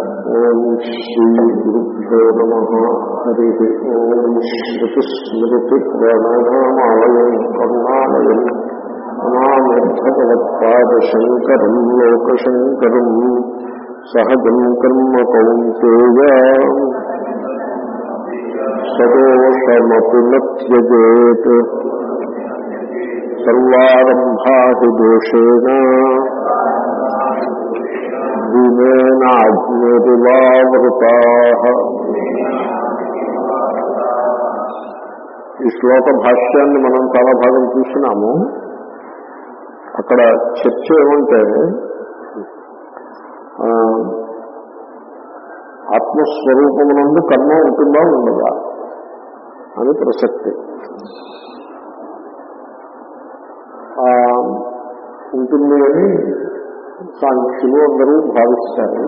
ఓం శ్రీ గురుభ్యో నమ హరి ఓం శ్రుతిస్మృతి ప్రణామాలయం కరుణాలయం అనామర్థగవత్పాదశంకరం లోకశంకరం సహజం కర్మ కౌంతేయ సదోషమపి నత్యజేత్ సర్వారంభా హి దోషేణ దినేనాజ్ఞరివావృతా ఈ శ్లోక భాష్యాన్ని మనం చాలా భాగం చూసినాము అక్కడ చర్చ ఏమంటే ఆ, ఆత్మస్వరూపమునందు కర్మ ఉంటుందా ఉండదా అని ప్రసక్తి ఆ, ఉంటుంది అని సాంఖ్యులు అందరూ భావిస్తారు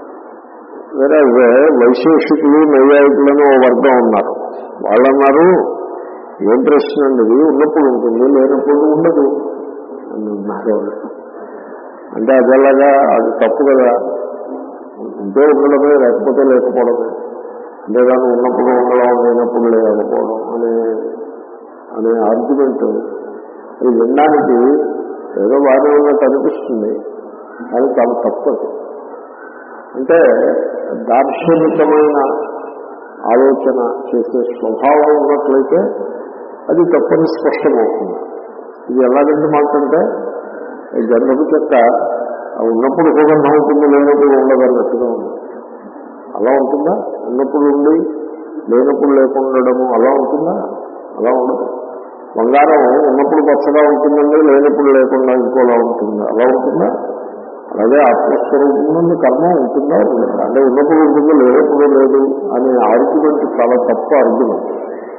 వేరే వైశేషికులు నైయాయికులను ఓ వర్గం ఉన్నారు వాళ్ళన్నారు ఏం ప్రశ్న అండి ఇది ఉన్నప్పుడు ఉంటుంది లేనప్పుడు ఉండదు అని ఉన్నారు వాళ్ళు. అంటే అదేలాగా అది తప్పు కదా ఉంటే ఉండడమే లేకపోతే లేకపోవడమే అంతేగాని ఉన్నప్పుడు ఉండడం లేనప్పుడు లేకపోవడం అనే అనే ఆర్గ్యుమెంట్ అది వినడానికి ఏదో బాగానే ఉన్నట్టు అనిపిస్తుంది అది చాలా తప్పదు అంటే దార్శనికమైన ఆలోచన చేసే స్వభావం ఉన్నట్లయితే అది తప్పని స్పష్టమవుతుంది ఇది ఎలాగంటే మాకంటే గర్భపు చెక్క ఆ ఉన్నప్పుడు సుగంధం ఉంటుంది లేనప్పుడు ఉండదన్నట్టుగా ఉంది అలా ఉంటుందా ఉన్నప్పుడు ఉండి లేనప్పుడు లేకుండడము అలా ఉంటుందా అలా ఉండదు బంగారం ఉన్నప్పుడు పచ్చగా ఉంటుందండి లేనప్పుడు లేకుండా ఇంకోలా ఉంటుంది అలా ఉంటుందా అలాగే ఆత్మస్వరూపం నుండి కర్మ ఉంటుందా ఉండదా అంటే ఉన్నప్పుడు ఉంటుంది లేనప్పుడు లేదు అనే ఆర్గ్యుమెంట్ చాలా తప్పు ఆర్గ్యుమెంట్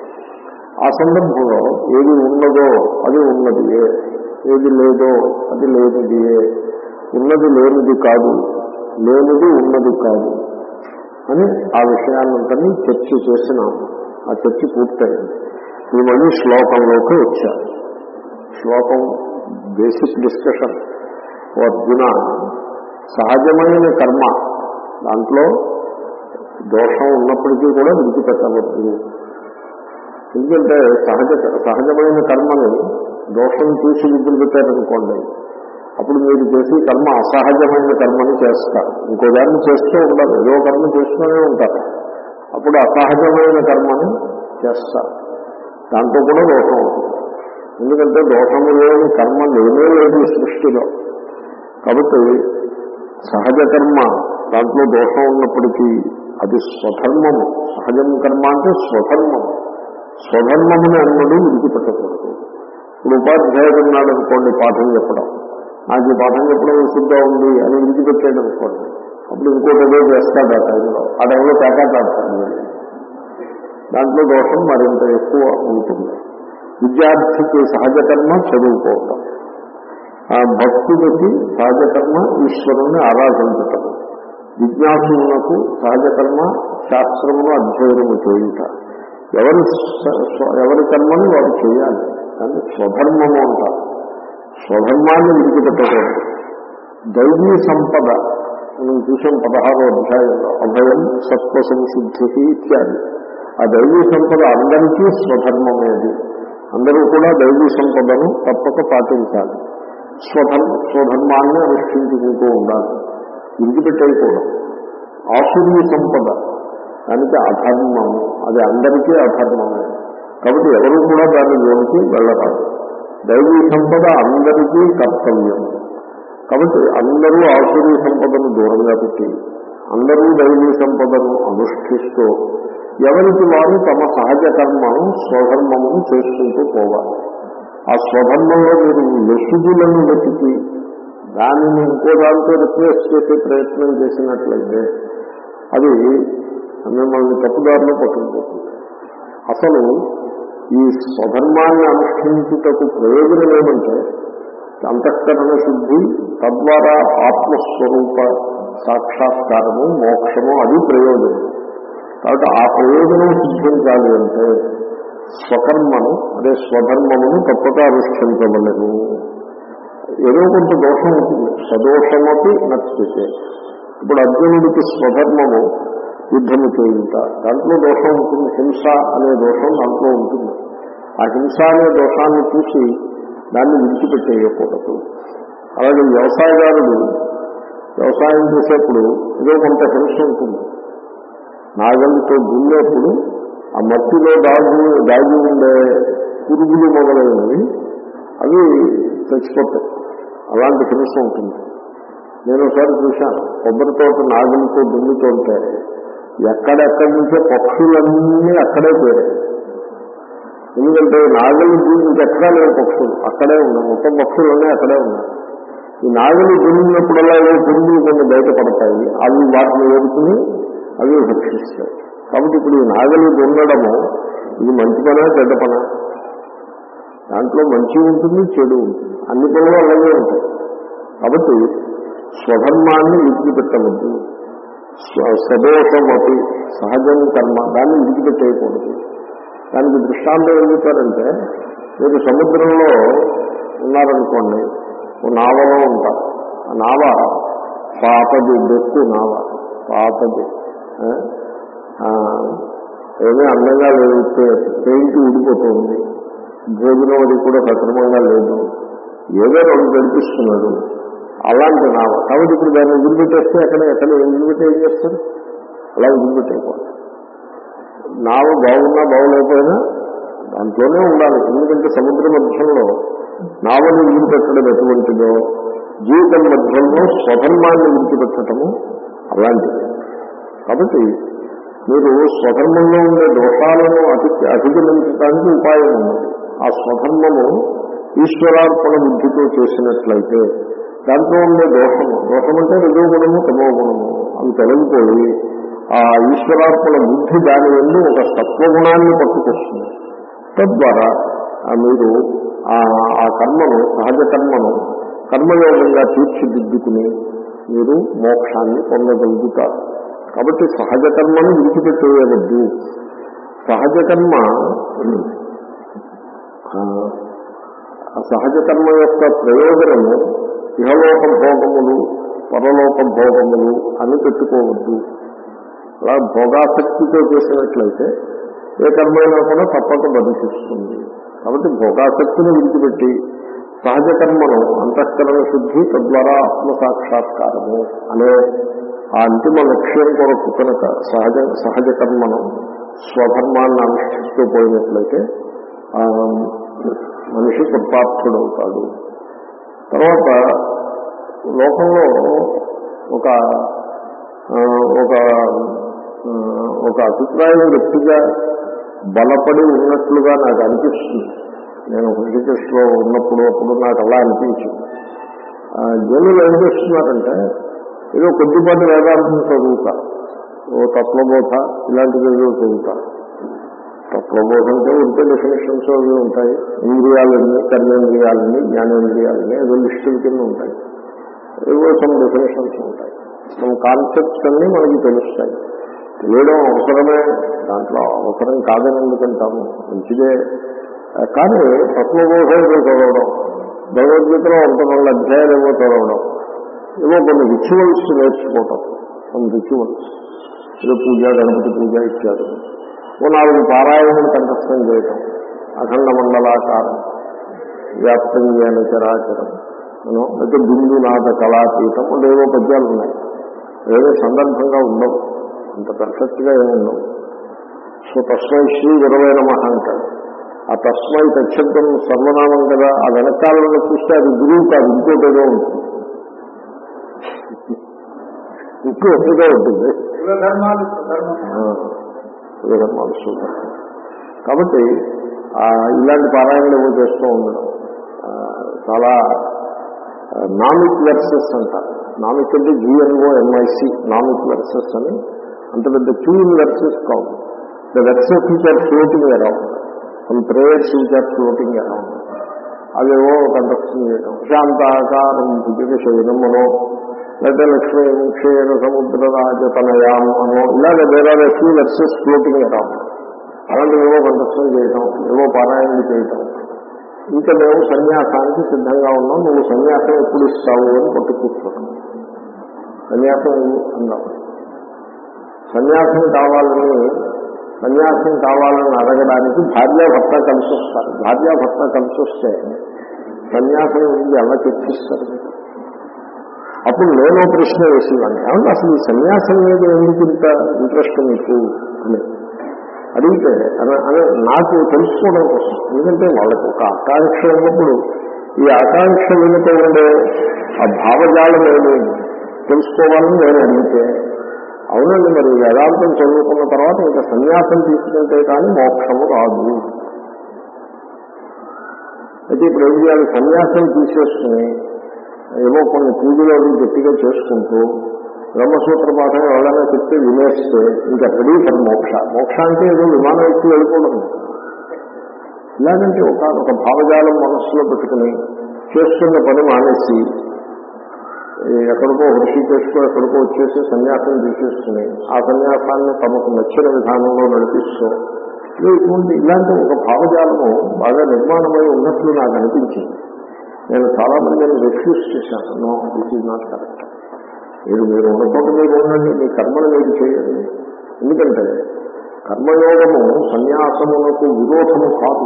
ఆ సందర్భంలో ఏది ఉన్నదో అది ఉన్నదియే ఏది లేదో అది లేనిదియే ఉన్నది లేనిది కాదు లేనిది ఉన్నది కాదు అని ఆ విషయాన్నంతని చర్చ చేసినాం ఆ చర్చ పూర్తయింది ఈ మళ్ళీ శ్లోకంలోకి వచ్చారు శ్లోకం బేసిక్ డిస్కషన్ ఓ అర్జున సహజమైన కర్మ దాంట్లో దోషం ఉన్నప్పటికీ కూడా విడిచిపెట్టవద్దు ఎందుకంటే సహజ సహజమైన కర్మని దోషం చూసి విడిచిపెట్టారనుకోండి అప్పుడు మీరు చేసి కర్మ అసహజమైన కర్మని చేస్తారు ఇంకో దాన్ని చేస్తూ ఉండాలి ఏదో కర్మ చేస్తూనే ఉంటారు అప్పుడు అసహజమైన కర్మని చేస్తారు దాంట్లో కూడా దోషం ఉంటుంది ఎందుకంటే దోషము లేని కర్మ లేనే లేదు ఈ సృష్టిలో కాబట్టి సహజ కర్మ దాంట్లో దోషం ఉన్నప్పటికీ అది స్వధర్మము సహజం కర్మ అంటే స్వధర్మము స్వధర్మముని అన్నడు విడిచిపెట్టకూడదు ఇప్పుడు ఉపాధ్యాయుడు ఉన్నాడు అనుకోండి పాఠం చెప్పడం నాకు ఈ పాఠం చెప్పడం విసుగ్గా ఉంది అని విడిచిపెట్టాడు అనుకోండి అప్పుడు ఇంకోటి ఏదో చేస్తాడు ఆ టైంలో ఆ టైంలో పేకాట ఆడతాడు వీళ్ళు. దాంట్లో దోషం మరింత ఎక్కువ ఉంటుంది విద్యార్థికి సహజ కర్మ చదువుకోవడం ఆ భక్తుడికి సహజ కర్మ ఈశ్వరుణ్ణి ఆరాధించటం జిజ్ఞాసులకు సహజ కర్మ శాస్త్రమును అధ్యయనము చేయుట ఎవరి స- స్వ- ఎవరి కర్మని వారు చేయాలి కానీ స్వధర్మము అంటారు స్వధర్మాన్ని విడిచిపెట్టకూడదు దైవీ సంపద మనం చూసాం పదహారో అధ్యాయంలో అభయం సత్వ సంశుద్ధి ఇత్యాది ఆ దైవీ సంపద అందరికీ స్వధర్మమేది అందరూ కూడా దైవీ సంపదను తప్పక పాటించాలి స్వధర్మ స్వధర్మాన్ని అనుష్ఠించుకుంటూ ఉండాలి విడిచిపెట్టేయకూడదు ఆసురీ సంపద దానికి అధర్మము అది అందరికీ అధర్మమే కాబట్టి ఎవరు కూడా దాని జోలికి వెళ్ళరాదు దైవీ సంపద అందరికీ కర్తవ్యం కాబట్టి అందరూ ఆసురీ సంపదను దూరంగా పెట్టి అందరూ దైవీ సంపదను అనుష్ఠిస్తూ ఎవరికి వారు తమ సహజ కర్మను స్వధర్మమును చేసుకుంటూ పోవాలి ఆ స్వధర్మంలో మీరు లొసుగులను వెతికి దానిని ఇంకో దాంతో రిప్లేస్ చేసే ప్రయత్నం చేసినట్లయితే అది మిమ్మల్ని తప్పుదారిలో పట్టుకుపోతుంది అసలు ఈ స్వధర్మాన్ని అనుష్ఠించుటకు ప్రయోజనం ఏమంటే అంతఃకరణ శుద్ధి తద్వారా ఆత్మస్వరూప సాక్షాత్కారము మోక్షము అది ప్రయోజనం కాబట్టి ఆ ప్రయోజనం సిద్ధించాలి అంటే స్వకర్మను అదే స్వధర్మమును తప్పక అనుష్ఠించవలను ఏదో కొంత దోషం ఉంటుంది సదోషమపి నచ్చితే ఇప్పుడు అర్జునుడికి స్వధర్మము యుద్ధము చేయుట దాంట్లో దోషం ఉంటుంది హింస అనే దోషం దాంట్లో ఉంటుంది ఆ హింస అనే దోషాన్ని చూసి దాన్ని విడిచిపెట్టేయకూడదు అలాగే వ్యవసాయదారుడు వ్యవసాయం చేసేప్పుడు ఏదో కొంత హింస ఉంటుంది నాగలితో దున్నేప్పుడు ఆ మట్టిలో దాగి దాగి ఉండే పురుగులు మొదలైనవి అవి చచ్చిపోతాయి అలాంటి హింస ఉంటుంది నేను ఒకసారి చూశాను కొబ్బరి తోట నాగలితో దున్నుతుంటే ఎక్కడెక్కడి నుంచో పక్షులన్నీ అక్కడే చేరాయి ఎందుకంటే నాగలి ఇంకెక్కడా లేవు పక్షులు అక్కడే ఉన్నాయి మొత్తం పక్షులన్నీ అక్కడే ఉన్నాయి ఈ నాగలి దున్నినప్పుడల్లా ఏవో పురుగులు కొన్ని బయటపడతాయి అవి వాటిని ఏరుకుని అవి భక్షిస్తాయి కాబట్టి ఇప్పుడు ఈ నాగలి దున్నడము ఇది మంచి పనా చెడ్డ పనా దాంట్లో మంచి ఉంటుంది చెడు ఉంటుంది అన్ని పనులు అలాగే ఉంటాయి కాబట్టి స్వధర్మాన్ని విడిచిపెట్టవద్దు సదోషమతి సహజం కర్మ దాన్ని విడిచిపెట్టేయకూడదు దానికి దృష్టాంతం ఏం చెప్పారంటే మీరు సముద్రంలో ఉన్నారనుకోండి ఓ నావలో ఉంటారు ఆ నావ పాతది డెక్కు నావ పాతది ఆ, ఆ, ఏమీ అందంగా లేదు పెయింట్ ఊడిపోతుంది భోజనం అది కూడా సక్రమంగా లేదు ఏదో రెండు గడిపిస్తున్నాడు అలాంటి నావ కాబట్టి ఇప్పుడు దాన్ని వదిలిపెట్టేస్తే అక్కడ ఎక్కడ వదిలిపెట్టి ఏం చేస్తారు అలా వదిలిపెట్టేయకూడదు నావ బాగున్నా బాగులేకపోయినా దాంట్లోనే ఉండాలి ఎందుకంటే సముద్ర మధ్యంలో నావని విడిచిపెట్టడం ఎటువంటిదో జీవితం మధ్యంలో స్వధర్మాన్ని విడిచిపెట్టడము అలాంటిది కాబట్టి మీరు స్వధర్మంలో ఉండే దోషాలను అతి అధిగమించడానికి ఉపాయం ఉన్నది ఆ స్వధర్మము ఈశ్వరార్పణ బుద్ధితో చేసినట్లయితే దాంట్లో ఉండే దోషము దోషం అంటే రజో గుణము తమో గుణము అవి తొలగిపోయి ఆ ఈశ్వరార్పణ బుద్ధి దాని వెళ్ళి ఒక సత్వగుణాన్ని పట్టుకొస్తుంది తద్వారా ఆ మీరు ఆ ఆ కర్మను సహజ కర్మను కర్మయోగంగా తీర్చిదిద్దుకుని మీరు మోక్షాన్ని పొందగలుగుతారు కాబట్టి సహజ కర్మను విడిచిపెట్టేయవద్దు సహజ కర్మ ఆ, ఆ సహజ కర్మ యొక్క ప్రయోజనము ఇహలోక భోగములు పరలోక భోగములు అని పెట్టుకోవద్దు అలా భోగాసక్తితో చేసినట్లయితే ఏ కర్మైనా కూడా తప్పక బధిస్తుంది కాబట్టి భోగాసక్తిని విడిచిపెట్టి సహజ కర్మను అంతఃకరణ శుద్ధి తద్వారా ఆత్మ సాక్షాత్కారము అనే ఆ అంతిమ లక్ష్యం కొరకు కనుక సహజ సహజ కర్మను స్వధర్మాన్ని అనుష్ఠిస్తూ పోయినట్లయితే ఆ, మనిషి కృతార్థుడవుతాడు తర్వాత లోకంలో ఒక ఆ, ఒక ఆ, ఒక అభిప్రాయం గట్టిగా బలపడి ఉన్నట్లుగా నాకు అనిపిస్తుంది నేను హృషికేశ్లో ఉన్నప్పుడు అప్పుడు నాకు అలా అనిపించింది ఆ, జనులు ఏం చేస్తున్నారంటే ఏదో కొద్దిపాటి వేదాంతం చదువుతా ఓ తత్వబోధ ఇలాంటివి ఏదో చదువుతా తత్వబోధ అంటే ఉంటే డెఫినేషన్స్ అవి ఉంటాయి ఇంద్రియాలన్నీ కర్మేంద్రియాలని జ్ఞానేంద్రియాలని ఏదో లిస్టుల కింద ఉంటాయి ఏవో సమ్ డెఫినేషన్స్ ఉంటాయి సమ్ కాన్సెప్ట్స్ అన్నీ మనకి తెలుస్తాయి తెలియడం అవసరమే దాంట్లో అవసరం కాదని ఎందుకంటాము మంచిదే ఆ, కానీ తత్వబోధ ఏదో చదవడం భగవద్గీతలో ఒక రెండు అధ్యాయాలు ఏవో చదవడం ఏవో కొన్ని రిచువల్స్ నేర్చుకోవటం కొన్ని రిచువల్స్ ఏదో పూజ గణపతి పూజ ఇత్యాది ఓ నాలుగు పారాయణం కంఠస్థం చేయటం అఖండ మండలాకారం వ్యాప్తం జ్ఞాన చరాచరం మనం అయితే బిందు నాద కళాతీతం అంటే ఏవో పద్యాలు ఉన్నాయి ఏదో సందర్భంగా ఉండవు అంత పర్ఫెక్ట్గా ఏమి ఉండవు సో తస్మై శ్రీ గురవై నమ అంటాడు ఆ తస్మై తచ్చబ్దం సర్వనామం కదా ఆ వెనకాలలో చూస్తే అది గురువు కాదు ఇంకోటి ఏదో ఉంటుంది ఇంకో ఏదో ఉంటుంది ధర్మాలు ధర్మం ధర్మాలు సూత్రం కాబట్టి ఆ, ఇలాంటి పారాయణలు ఏవో చేస్తూ ఉండడం ఆ, చాలా నామిక్ వెర్సెస్ అంటారు నామిక్ అంటే జిఎన్ఓ ఎంఐసి నామిక్ వెర్సెస్ అని అంత పెద్ద క్యూన్ వెర్సెస్ కావు the verses which are floating around some prayers which are floating around అవేవో కంఠస్థం చేయడం శాంతాకారం భుజగ శయనమునో లేదా లక్ష్మీ ముక్షేణ సముద్ర రాజతనయాం అనో ఇలాగ వేరే ఫ్యూ వెర్సెస్ ఫ్లోటింగ్ అరౌండ్ అలాంటివి ఏవో కంఠస్థం చేయటం ఏవో పారాయణలు చేయటం ఇంకా మేము సన్యాసానికి సిద్ధంగా ఉన్నాం నువ్వు సన్యాసం ఎప్పుడు ఇస్తావు అని పట్టు కూర్చోవడం సన్యాసం ఇవ్వు అన్నాం సన్యాసం కావాలని సన్యాసం కావాలని అడగడానికి భార్యాభర్త కలిసి వస్తారు భార్యాభర్త కలిసి వస్తే సన్యాసం గురించి ఎలా చర్చిస్తారు మీరు? అప్పుడు నేను ప్రశ్న వేసేవాడిని ఏమంటే అసలు ఈ సన్యాసం మీద ఎందుకు ఇంత ఇంట్రెస్ట్ మీకు అని అడిగితే అన- అనే నాకు తెలుసుకోవడం కోసం ఎందుకంటే వాళ్ళకి ఒక ఆకాంక్ష ఉన్నప్పుడు ఈ ఆకాంక్ష వెనుక ఉండే ఆ భావజాలం ఏమి తెలుసుకోవాలని నేను అడిగితే అవునండి మరి వేదాంతం చదువుకున్న తర్వాత ఇంకా సన్యాసం తీసుకుంటే కానీ మోక్షము రాదు అయితే ఇప్పుడు ఏం చేయాలి సన్యాసం తీసేసుకుని ఏవో కొన్ని పూజలు అవి గట్టిగా చేసుకుంటూ బ్రహ్మసూత్ర పాఠం ఎవరైనా చెప్తే వినేస్తే ఇంకా రెడీ ఫర్ మోక్ష మోక్ష అంటే ఏదో విమానం ఎక్కి వెళ్ళిపోవడం ఇలాగంటే ఒక ఒక భావజాలం మనస్సులో పెట్టుకుని చేస్తున్న పని మానేసి ఈ ఎక్కడికో హృషికేశ్కో ఎక్కడికో వచ్చేసి సన్యాసం తీసేసుకుని ఆ సన్యాసాన్ని తమకు నచ్చిన విధానంలో నడిపిస్తూ ఇవి ఇటువంటి ఇలాంటి ఒక భావజాలము బాగా నిర్మాణమై ఉన్నట్లు నాకు అనిపించింది నేను చాలా మందిని రిఫ్యూజ్ చేశాను no this is not correct మీరు మీరు ఉన్న చోట మీరు ఉండండి మీ కర్మను మీరు చేయండి ఎందుకంటే కర్మయోగము సన్యాసమునకు విరోధము కాదు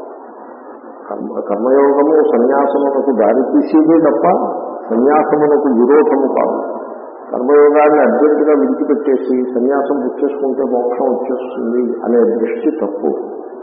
కర్మ కర్మయోగము సన్యాసమునకు దారి తీసేదే తప్ప సన్యాసమునకు విరోధము కాదు కర్మయోగాన్ని అర్జెంటుగా విడిచిపెట్టేసి సన్యాసం పుచ్చేసుకుంటే మోక్షం వచ్చేస్తుంది అనే దృష్టి తప్పు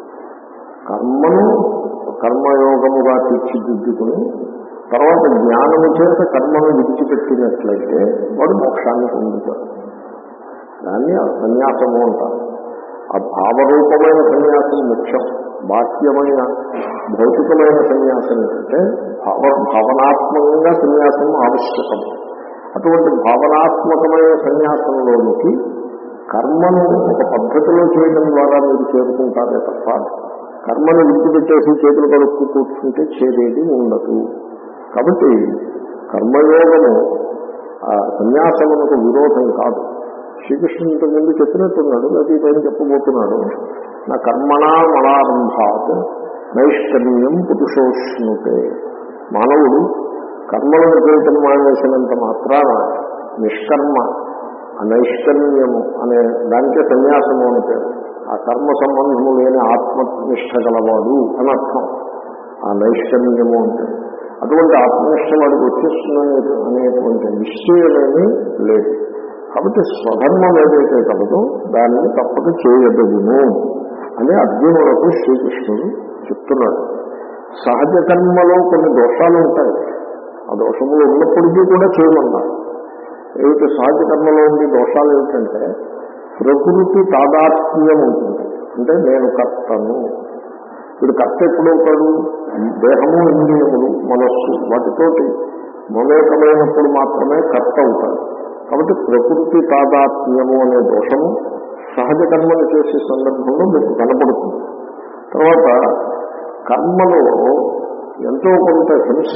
కర్మను కర్మయోగముగా తీర్చిదిద్దుకుని తర్వాత జ్ఞానము చేత కర్మను విడిచిపెట్టినట్లయితే వాడు మోక్షాన్ని పొందుతాడు దాన్ని ఆ సన్యాసము అంటారు ఆ భావరూపమైన సన్యాసం ముఖ్యం బాహ్యమైన భౌతికమైన సన్యాసం ఏంటంటే భావ భావనాత్మకంగా సన్యాసం ఆవశ్యకం అటువంటి భావనాత్మకమైన సన్యాసంలోనికి కర్మను ఒక పద్ధతిలో చేయడం ద్వారా మీరు చేరుకుంటారే తప్ప కర్మను విడిచిపెట్టేసి చేతులు కడుక్కు కూర్చుంటే చేరేది ఉండదు కాబట్టి కర్మయోగము ఆ సన్యాసమునకు విరోధం కాదు శ్రీకృష్ణుడు ఇంతకు ముందు చెప్పినట్టున్నాడు అది పైన చెప్పబోతున్నాడు నా కర్మణా మనారంభాత్ నైష్కర్మ్యం పురుషోష్ణుతే మానవుడు కర్మలను చేయటం మానేసినంత మాత్రాన నిష్కర్మ ఆ నైష్కర్మ్యము అనే దానికే సన్యాసము అని పేరు ఆ కర్మ సంబంధము లేని ఆత్మనిష్ట గలవాడు అని అర్థం ఆ నైష్కర్మ్యము అంటే అటువంటి ఆత్మనిష్ట వాడికి వచ్చేస్తుందనే అనేటువంటి నిశ్చయమేమీ లేదు కాబట్టి స్వధర్మం ఏదైతే కలదో దానిని తప్పక చేయదగును అని అర్జునులకు శ్రీకృష్ణుడు చెప్తున్నాడు సహజ కర్మలో కొన్ని దోషాలు ఉంటాయి ఆ దోషములు ఉన్నప్పటికీ కూడా చేయమన్నారు ఏమిటి సహజ కర్మలో ఉండే దోషాలు ఏమిటంటే ప్రకృతి తాదాత్మ్యం ఉంటుంది అంటే నేను కర్తను వీడు కర్త ఎప్పుడవుతాడు దేహము ఇంద్రియములు మనస్సు వాటితోటి మమేకమైనప్పుడు మాత్రమే కర్త అవుతాడు కాబట్టి ప్రకృతి తాదాత్మ్యము అనే దోషము సహజ కర్మను చేసే సందర్భంలో మీకు కనపడుతుంది తర్వాత కర్మలో ఎంతో కొంత హింస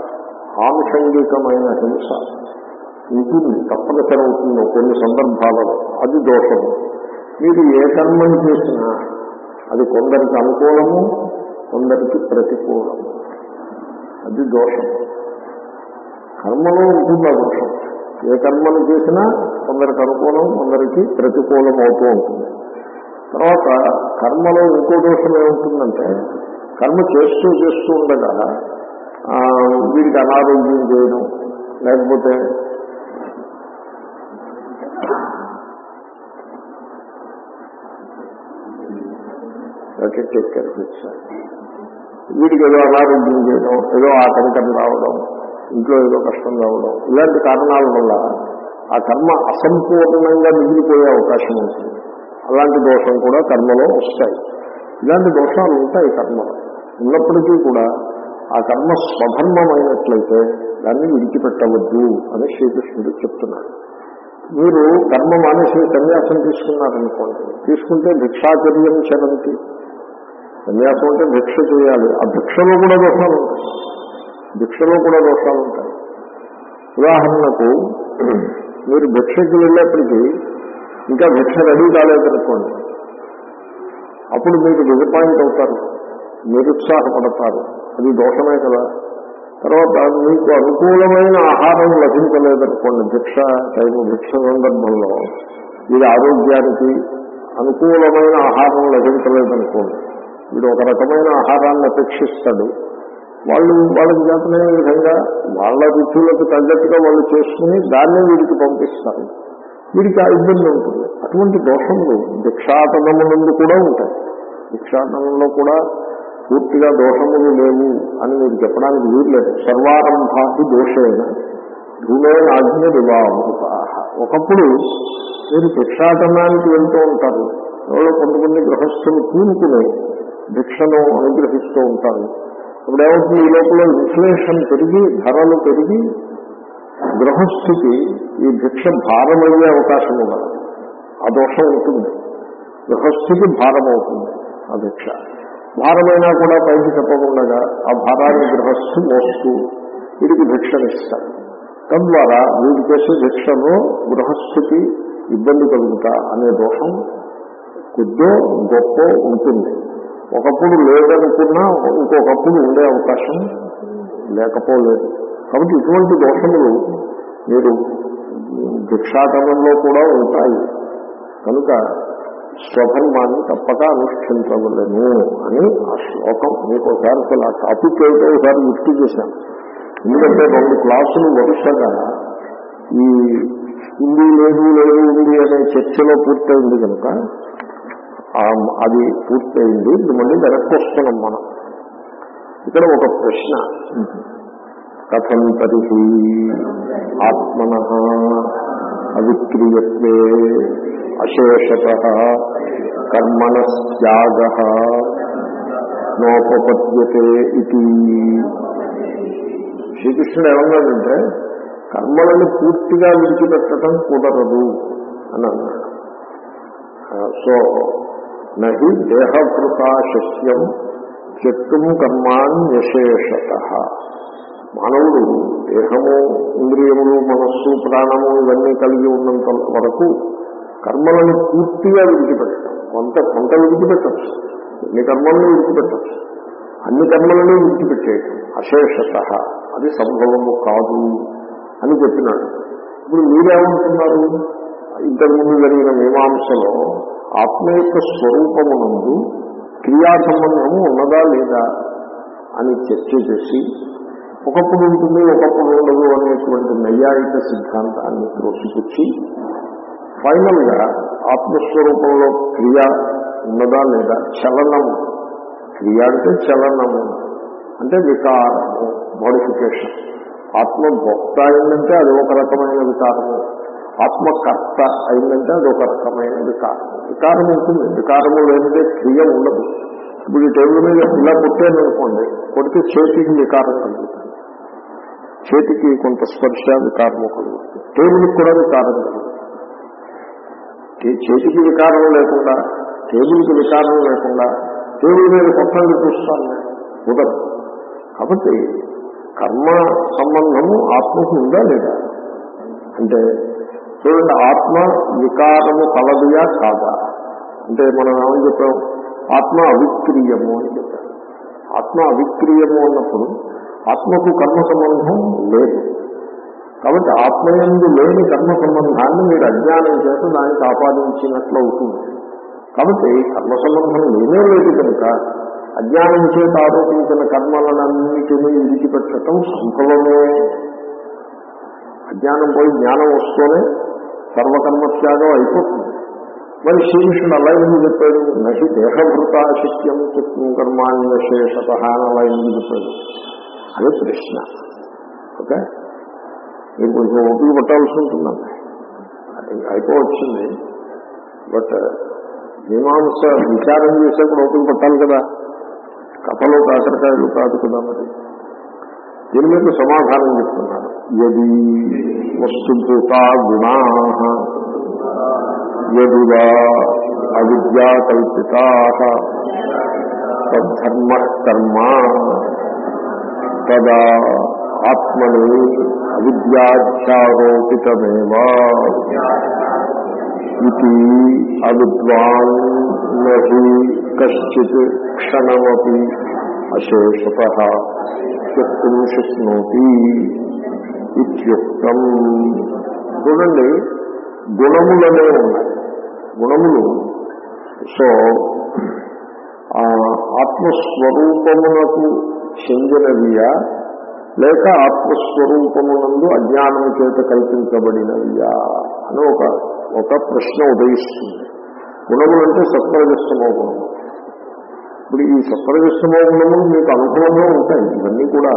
ఆనుషంగికమైన హింస ఉంటుంది తప్పనిసరి అవుతుంది కొన్ని సందర్భాలలో అది దోషము మీరు ఏ కర్మని చేసినా అది కొందరికి అనుకూలము కొందరికి ప్రతికూలము అది దోషం కర్మలో ఉంటుంది ఆ దోషం ఏ కర్మను చేసినా కొందరికి అనుకూలం కొందరికి ప్రతికూలం అవుతూ ఉంటుంది తర్వాత కర్మలో ఇంకో దోషం ఏముంటుందంటే కర్మ చేస్తూ చేస్తూ ఉండగా ఆ, వీడికి అనారోగ్యం చేయడం లేకపోతే టేక్ కేర్ వీడికి ఏదో అనారోగ్యం చేయడం ఏదో ఆటంకం రావడం ఇంట్లో ఏదో కష్టం రావడం ఇలాంటి కారణాల వల్ల ఆ కర్మ అసంపూర్ణంగా మిగిలిపోయే అవకాశం ఉంటుంది అలాంటి దోషం కూడా కర్మలో వస్తాయి ఇలాంటి దోషాలు ఉంటాయి కర్మలో ఉన్నప్పటికీ కూడా ఆ కర్మ స్వధర్మమైనట్లయితే దాన్ని విడిచిపెట్టవద్దు అని శ్రీకృష్ణుడు చెప్తున్నాడు మీరు కర్మ మానేసి సన్యాసం తీసుకున్నారనుకోండి తీసుకుంటే భిక్షాచర్యం చరంతి సన్యాసం అంటే భిక్ష చేయాలి ఆ భిక్షలో కూడా దోషాలు ఉంటాయి భిక్షలో కూడా దోషాలు ఉంటాయి ఉదాహరణకు మీరు భిక్షకి వెళ్ళేప్పటికీ ఇంకా భిక్ష రెడీ కాలేదనుకోండి అప్పుడు మీరు డిసప్పాయింట్ అవుతారు నిరుత్సాహపడతారు అది దోషమే కదా తర్వాత మీకు అనుకూలమైన ఆహారం లభించలేదనుకోండి భిక్ష టైం భిక్ష సందర్భంలో ఇది ఆరోగ్యానికి అనుకూలమైన ఆహారం లభించలేదనుకోండి వీడు ఒక రకమైన ఆహారాన్ని అపేక్షిస్తాడు వాళ్ళు వాళ్ళకి చేతనైన విధంగా వాళ్ళ రుచులకు తగ్గట్టుగా వాళ్ళు చేసుకుని దాన్నే వీడికి పంపిస్తారు వీడికి ఆ ఇబ్బంది ఉంటుంది అటువంటి దోషములు భిక్షాటనమునందు కూడా ఉంటాయి భిక్షాటనంలో కూడా పూర్తిగా దోషములు లేవు అని మీరు చెప్పడానికి వీర్లేదు సర్వారంభాకి దోషైన ధూమే నాజ్ఞ వివాహృత ఒకప్పుడు మీరు భిక్షాటనానికి వెళ్తూ ఉంటారు ఎవరో కొంతమంది గృహస్థులు కూనుకుని భిక్షను అనుగ్రహిస్తూ ఉంటారు ఇప్పుడు ఏమవుతుంది ఈ లోపల ఇన్ఫ్లేషన్ పెరిగి ధరలు పెరిగి గృహస్థితి ఈ భిక్ష భారమయ్యే అవకాశం ఉన్నది ఆ దోషం ఉంటుంది గృహస్థితి భారం అవుతుంది ఆ భిక్ష భారమైనా కూడా పైకి చెప్పకుండా ఆ భారాన్ని గృహస్థు మోస్తూ వీడికి భిక్షనిస్తాడు తద్వారా వీడి చేసే భిక్షలో గృహస్థితి ఇబ్బంది కలుగుతా అనే దోషం కొద్దో గొప్ప ఉంటుంది ఒకప్పుడు లేదనుకున్నా ఇంకొకప్పుడు ఉండే అవకాశం లేకపోలేదు కాబట్టి ఇటువంటి దోషములు మీరు భిక్షాటనంలో కూడా ఉంటాయి కనుక స్వధర్మాన్ని తప్పక అనుష్ఠించవలను అని ఆ శ్లోకం మీకు ఒకసారి అసలు ఆ టాపిక్ ఏమిటో ఒకసారి గుర్తు చేశాను ఎందుకంటే రెండు క్లాసులు వరుసగా ఈ ఉంది లేదు లేదు ఉంది అనే చర్చలో పూర్తయింది కనుక ఆ అది పూర్తయింది ఇది మళ్ళీ వెనక్కి వస్తున్నాం మనం ఇక్కడ ఒక ప్రశ్న కథం తరిహి ఆత్మన అవిక్రియత్వే అశేషత కర్మణస్యాగ నోపపద్యతే ఇది శ్రీకృష్ణుడు ఏమన్నాడంటే కర్మలను పూర్తిగా విడిచిపెట్టడం కుదరదు అని అన్నాడు సో నహి దేహభృతా శక్యం చెట్టుం కర్మాణ్యశేషత మానవుడు దేహము ఇంద్రియములు మనస్సు ప్రాణము ఇవన్నీ కలిగి ఉన్నంత వరకు కర్మలను పూర్తిగా విడిచిపెట్టడం కొంత కొంత విడిచిపెట్టచ్చు ఎన్ని కర్మలను విడిచిపెట్టచ్చు అన్ని కర్మలను విడిచిపెట్టేయటం అశేషత అది సంభవము కాదు అని చెప్పినాడు ఇప్పుడు మీరేమంటున్నారు ఇంతకుముందు జరిగిన మీమాంసలో ఆత్మ యొక్క స్వరూపమునందు క్రియా సంబంధము ఉన్నదా లేదా అని చర్చ చేసి ఒకప్పుడు ఉంటుంది ఒకప్పుడు ఉండదు అనేటువంటి నైయాయిక సిద్ధాంతాన్ని త్రోసిపుచ్చి ఫైనల్ గా ఆత్మస్వరూపంలో క్రియ ఉన్నదా లేదా చలనము క్రియ అంటే చలనము అంటే వికారము మోడిఫికేషన్ ఆత్మ భోక్త అయిందంటే అది ఒక రకమైన వికారము ఆత్మకర్త అయిందంటే అది ఒక రకమైన వికారం వికారం ఉంటుంది వికారము లేనిదే క్రియ ఉండదు ఇప్పుడు ఈ టేబుల్ మీద ఇలా పుట్టాననుకోండి కొడితే చేతికి వికారం కలుగుతుంది చేతికి కొంత స్పర్శ వికారము కలుగుతుంది టేబుల్కి కూడా వికారం కలుగుతుంది చేతికి వికారం లేకుండా టేబుల్కి వికారం లేకుండా టేబుల్ మీద కొత్తలు చూస్తాను కుదరదు కాబట్టి కర్మ సంబంధము ఆత్మకు ఉందా లేదా అంటే చూడండి ఆత్మ వికారము కలదియా కాదా అంటే మనం ఏమని చెప్పాం ఆత్మ అవిక్రీయము అని చెప్పాం ఆత్మ అవిక్రీయము అన్నప్పుడు ఆత్మకు కర్మ సంబంధం లేదు కాబట్టి ఆత్మయందు లేని కర్మ సంబంధాన్ని మీరు అజ్ఞానం చేత దానికి ఆపాదించినట్లు అవుతుంది కాబట్టి కర్మ సంబంధం లేనే లేదు కనుక అజ్ఞానం చేత ఆరోపించిన కర్మలనన్నిటినీ విడిచిపెట్టడం సంభవమే అజ్ఞానం పోయి జ్ఞానం వస్తూనే సర్వకర్మత్యాగం అయిపోతుంది మరి శ్రీకృష్ణుడు అలా ఎందుకు చెప్పాడు నహి దేహభృత శక్యం చిత్తం కర్మాణ్యశేషత అని అలా ఎందుకు చెప్పాడు అదే ప్రశ్న ఓకే మీరు కొంచెం ఓపిక పట్టాల్సి ఉంటుందండి అయిపోవచ్చింది బట్ మీమాంస విచారం చేసేప్పుడు ఓపిక పట్టాలి కదా కథలో కాకరకాయలు కాదు కదా మరి దీని మీద సమాధానం చెప్తున్నాను యది వస్తుభూత గుణా యదివా అవిద్యాకల్పితా తద్ధర్మ కర్మ తదా ఆత్మని అవిద్యాధ్యారోపితమేవా ఇది అవిద్వాన్ నహి కశ్చిత్ క్షణమపి అశేషత ఇత్యుక్తం శక్నోతి ఇత్యుక్తం చూడండి గుణములనే ఉన్నాయి గుణములు సో ఆ ఆత్మస్వరూపమునకు చెందినవియా లేక ఆత్మస్వరూపమునందు అజ్ఞానము చేత కల్పించబడినవియా అని ఒక ఒక ప్రశ్న ఉదయిస్తుంది గుణములు అంటే సత్వరజస్తమో గుణము ఇప్పుడు ఈ సత్వరజస్తమో గుణములు మీకు అనుభవంలో ఉంటాయి ఇవన్నీ కూడా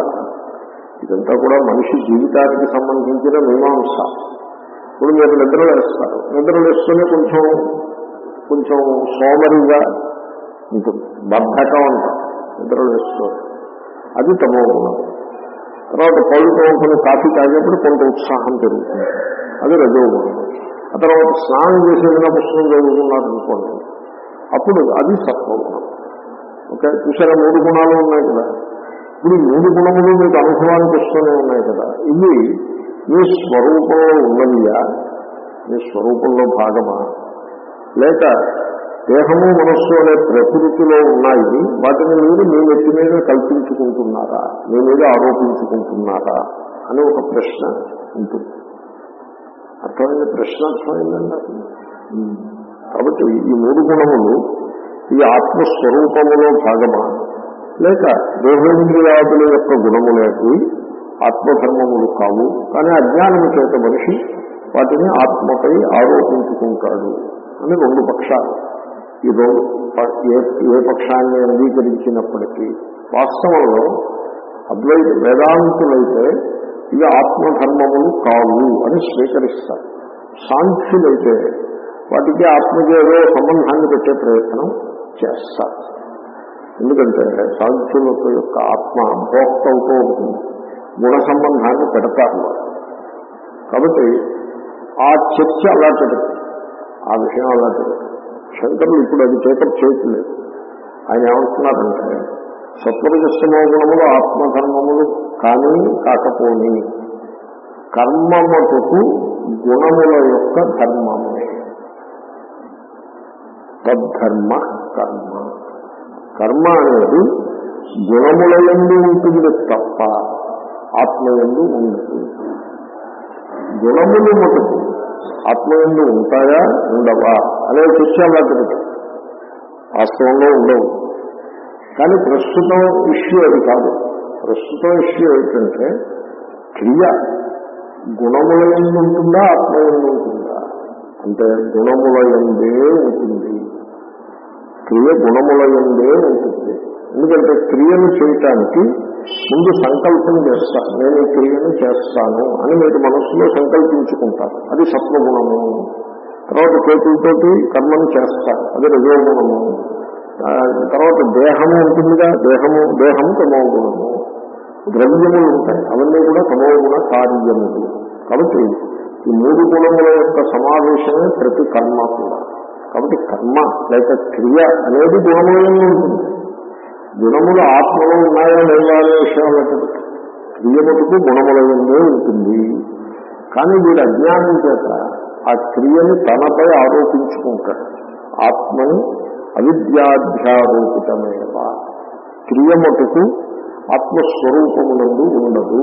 ఇదంతా కూడా మనిషి జీవితానికి సంబంధించిన మీమాంస ఇప్పుడు మీరు నిద్ర వేస్తారు నిద్ర వేస్తూనే కొంచెం కొంచెం సోమరిగా ఉంటుంది బద్ధకం అంటాం నిద్ర వేస్తూ అది తమో గుణం తర్వాత పళ్ళు తోముకుని కాఫీ తాగేప్పుడు కొంత ఉత్సాహం పెరుగుతుంది అది రజో గుణం ఆ తర్వాత స్నానం చేసి ఏదైనా పుస్తకం చదువుకున్నారు అనుకోండి అప్పుడు అది సత్వగుణం ఓకే చూసారా మూడు గుణాలు ఉన్నాయి కదా ఇప్పుడు ఈ మూడు గుణములు మీకు అనుభవానికి వస్తూనే ఉన్నాయి కదా ఇవి మీ స్వరూపంలో ఉన్నవియా మీ స్వరూపంలో భాగమా లేక దేహము మనస్సు అనే ప్రకృతిలో ఉన్నాయి వాటిని మీరు మీ నెత్తి మీద కల్పించుకుంటున్నారా మీ మీద ఆరోపించుకుంటున్నారా అని ఒక ప్రశ్న ఉంటుంది అర్థమైంది ప్రశ్న అర్థమైందండి ఉమ్. కాబట్టి ఈ మూడు గుణములు ఈ ఆత్మస్వరూపములో భాగమా లేక దేహేంద్రియాదుల యొక్క గుణములేవి ఆత్మధర్మములు కావు కానీ అజ్ఞానము చేత మనిషి వాటిని ఆత్మపై ఆరోపించుకుంటాడు అని రెండు పక్షాలు ఈ రెండు ప- ఏ ఏ పక్షాన్ని అంగీకరించినప్పటికీ వాస్తవంలో అద్వైత వేదాంతులైతే ఇవి ఆత్మధర్మములు కావు అని స్వీకరిస్తారు సాంఖ్యులైతే వాటికి ఆత్మకి ఏదో సంబంధాన్ని పెట్టే ప్రయత్నం చేస్తారు ఎందుకంటే సాంఖ్యుల యొక్క ఆత్మ భోక్త అవుతూ ఉంటుంది గుణ సంబంధాన్ని పెడతారు వాళ్ళు కాబట్టి ఆ చర్చ అలాంటిది ఆ విషయం అలాంటిది శంకరులు ఇప్పుడు అది టేకప్ చేయట్లేదు ఆయన ఏమంటున్నారంటే సత్వరజస్తమో గుణములు ఆత్మధర్మములు కానీ కాకపోని కర్మ మటుకు గుణముల యొక్క ధర్మమే తద్ధర్మ కర్మ కర్మ అనేది గుణముల ఎందు ఉంటుంది తప్ప ఆత్మయందు ఉండదు గుణములు మటుకు ఆత్మయందు ఉంటాయా ఉండవా అనే చర్చ అలాంటిది వాస్తవంలో ఉండవు కానీ ప్రస్తుతం ఇష్యూ అది కాదు ప్రస్తుతం ఇష్యూ ఏంటంటే క్రియ గుణముల ఎందు ఉంటుందా ఆత్మ ఎందు ఉంటుందా అంటే గుణముల ఎందే ఉంటుంది క్రియ గుణముల ఎందే ఉంటుంది ఎందుకంటే క్రియను చేయటానికి ముందు సంకల్పం చేస్తాను నేను ఈ క్రియను చేస్తాను అని మీరు మనస్సులో సంకల్పించుకుంటారు అది సత్వగుణము తర్వాత చేతులతోటి కర్మను చేస్తారు అది రజోగుణము ఆ, తర్వాత దేహము ఉంటుందిగా దేహము దేహము తమో గుణము ద్రవ్యములు ఉంటాయి అవన్నీ కూడా తమో గుణ కార్యములు కాబట్టి ఈ మూడు గుణముల యొక్క సమావేశమే ప్రతి కర్మ కూడా కాబట్టి కర్మ లేక క్రియ అనేది గుణములలో ఉంటుంది గుణములు ఆత్మలో ఉన్నాయా లేవా అనే విషయం లేదు క్రియ మటుకు గుణములయందే ఉంటుంది కానీ వీడు అజ్ఞానం చేత ఆ క్రియని తనపై ఆరోపించుకుంటాడు ఆత్మని అవిద్యాధ్యారోపితమేవ క్రియ మటుకు ఆత్మస్వరూపమునందు ఉండదు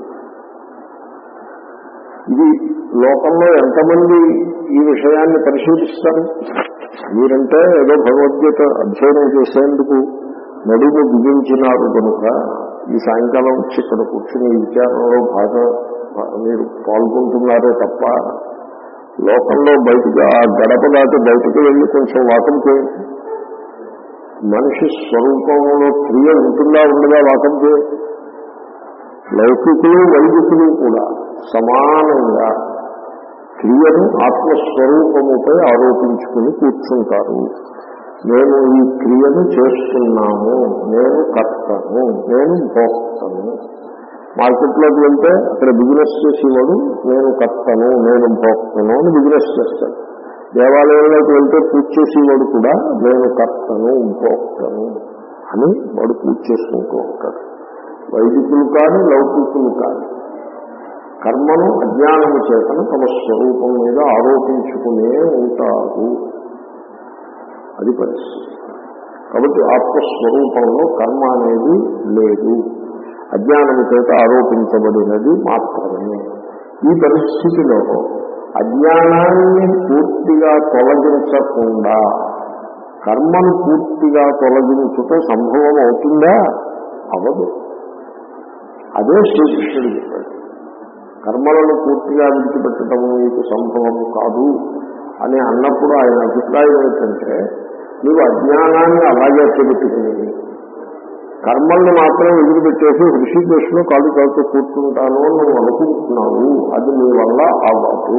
ఇది లోకంలో ఎంతమంది ఈ విషయాన్ని పరిశీలిస్తారు మీరంటే ఏదో భగవద్గీత అధ్యయనం చేసేందుకు నడుము బిగించినారు కనుక ఈ సాయంకాలం వచ్చి ఇక్కడ కూర్చుని ఈ విచారంలో బాగా మీరు పాల్గొంటున్నారే తప్ప లోకంలో బయటకు ఆ గడప దాటి బయటకు వెళ్ళి కొంచెం వాకం చేయండి మనిషి స్వరూపంలో క్రియ ఉంటుందా ఉండదా వాకం చేయండి లౌకికులు వైదికులు కూడా సమానంగా క్రియను ఆత్మస్వరూపముపై ఆరోపించుకుని కూర్చుంటారు నేను ఈ క్రియను చేస్తున్నాను నేను కర్తను నేను భోక్తను మార్కెట్లోకి వెళ్తే అక్కడ బిజినెస్ చేసేవాడు నేను కర్తను నేను భోక్తను అని బిజినెస్ చేస్తాడు దేవాలయంలోకి వెళ్తే పూజ చేసేవాడు కూడా నేను కర్తను భోక్తను అని వాడు పూజ చేసుకుంటూ ఉంటాడు వైదికులు కానీ లౌకికులు కానీ కర్మను అజ్ఞానము చేతను తమ స్వరూపం మీద ఆరోపించుకునే ఉంటారు అది పరిస్థితి కాబట్టి ఆత్మస్వరూపంలో కర్మ అనేది లేదు అజ్ఞానము చేత ఆరోపించబడినది మాత్రమే ఈ పరిస్థితిలో అజ్ఞానాన్ని పూర్తిగా తొలగించకుండా కర్మను పూర్తిగా తొలగించుట సంభవం అవుతుందా అవదు అదే శ్రీకృష్ణుడు చెప్పాడు కర్మలను పూర్తిగా విడిచిపెట్టడం నీకు సంభవం కాదు అని అన్నప్పుడు ఆయన అభిప్రాయం ఏంటంటే నీవు అజ్ఞానాన్ని అలాగే పెట్టుకుని కర్మల్ని మాత్రం వదిలిపెట్టేసి ఋషికేశ్లో కాళ్ళు కాలుతూ కూర్చుంటాను అని నువ్వు అనుకుంటున్నావు అది నీ వల్ల అవ్వదు